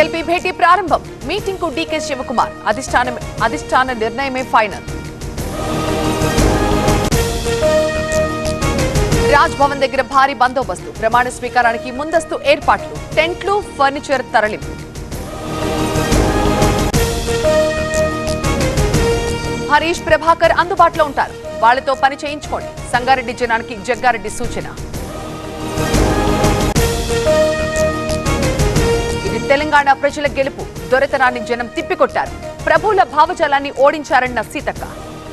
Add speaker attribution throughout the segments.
Speaker 1: TDLP భేటీ ప్రారంభం meeting కు డీకే శివకుమార్ అధిష్టానం అధిష్టాన నిర్ణయమే ఫైనల్ రాజ్ భవన్ దగ్గర భారీ బందోబస్తు ప్రమాణ స్వీకారానికి ముందస్తు ఏర్పాట్లు టెంట్లు ఫర్నిచర్ తరలింపు హరీష్ ప్రభాకర్ అందుబాటులో ఉంటారు వాళ్లతో పని చేయించుకోండి సంగారెడ్డి జనానికి జగ్గారెడ్డి సూచన ఇది తెలంగాణ ప్రజల గెలుపు దొరెతనాన్ని జనం తిప్పికొట్టారు ప్రభువుల భావజాలాన్ని ఓడించారన్న సీతక్క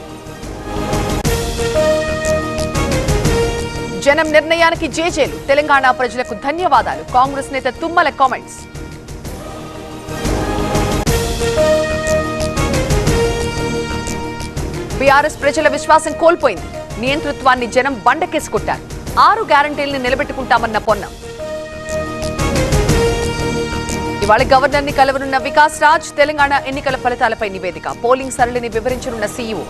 Speaker 1: జనం నిర్ణయానికి జేజేలు తెలంగాణ ప్రజలకు ధన్యవాదాలు కాంగ్రెస్ నేత తుమ్మల కామెంట్స్ బీఆర్ఎస్ ప్రజల విశ్వాసం కోల్పోయింది నియంతృత్వాన్ని జనం బండకేసుకొట్టారు ఆరు గ్యారంటీల్ని నిలబెట్టుకుంటామన్న పొన్నం ఇవాళ గవర్నర్ ని కలవనున్న వికాస్ రాజ్ తెలంగాణ ఎన్నికల ఫలితాలపై నివేదిక పోలింగ్ సరళిని వివరించనున్న సీఈఓ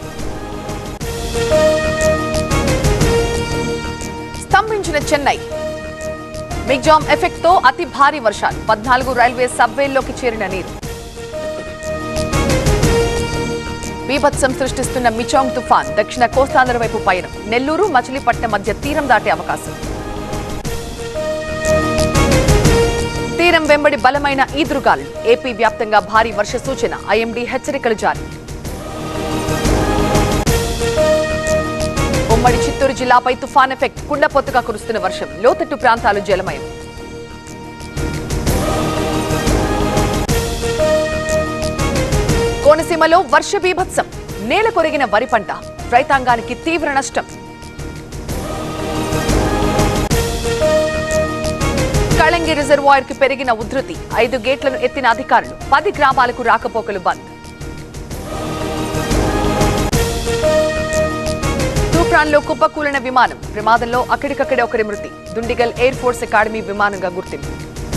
Speaker 1: స్తంభించిన చెన్నై మిగ్జామ్ ఎఫెక్ట్ తో అతి భారీ వర్షాలు పద్నాలుగు రైల్వే సబ్వేల్లోకి చేరిన నీరు బీభత్సం సృష్టిస్తున్న మిచాంగ్ తుఫాన్ దక్షిణ కోస్తాంధ్ర వైపు పయనం నెల్లూరు మచిలీపట్నం మధ్య తీరం దాటే అవకాశం తీరం వెంబడి బలమైన ఈదురుగాలు ఏపీ వ్యాప్తంగా భారీ వర్ష సూచన ఐఎండీ హెచ్చరికలు జారీ ఉమ్మడి చిత్తూరు జిల్లాపై తుఫాన్ ఎఫెక్ట్ కుండపోతుగా కురుస్తున్న వర్షం లోతట్టు ప్రాంతాలు జలమయం కోనసీమలో వర్ష బీభత్సం నేల కొరిగిన వరి పంట రైతాంగానికి తీవ్ర నష్టం కళంగి రిజర్వాయర్ కి పెరిగిన ఉధృతి ఐదు గేట్లను ఎత్తిన అధికారులు పది గ్రామాలకు రాకపోకలు బంద్ తూప్రాన్లో కుప్పకూలిన విమానం ప్రమాదంలో అక్కడికక్కడే ఒకరి మృతి దుండిగల్ ఎయిర్ ఫోర్స్ అకాడమీ విమానంగా గుర్తింపు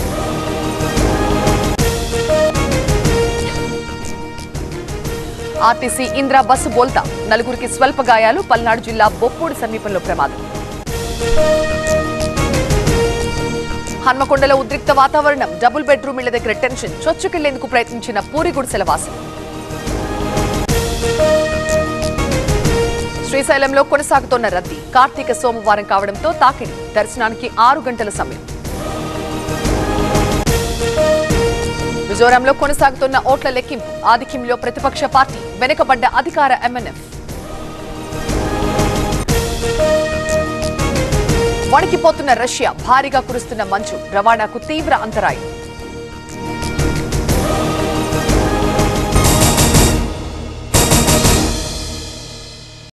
Speaker 1: ఆర్టీసీ ఇంద్రా బస్సు బోల్తా నలుగురికి స్వల్ప గాయాలు పల్నాడు జిల్లా బొప్పూడి సమీపంలో ప్రమాదం హన్మకొండలో ఉద్రిక్త వాతావరణం డబుల్ బెడ్రూమ్ ఇళ్ల దగ్గర టెన్షన్ చొచ్చుకెళ్లేందుకు ప్రయత్నించిన పూరి గుడిసెల వాసులు శ్రీశైలంలో కొనసాగుతోన్న రద్దీ కార్తీక సోమవారం కావడంతో తాకిడి దర్శనానికి ఆరు గంటల సమయం మిజోరాంలో కొనసాగుతున్న ఓట్ల లెక్కింపు ఆధిక్యంలో ప్రతిపక్ష పార్టీ వెనుకబడ్డ అధికార ఎంఎన్ఎఫ్ వణికిపోతున్న రష్యా భారీగా కురుస్తున్న మంచు రవాణాకు తీవ్ర అంతరాయం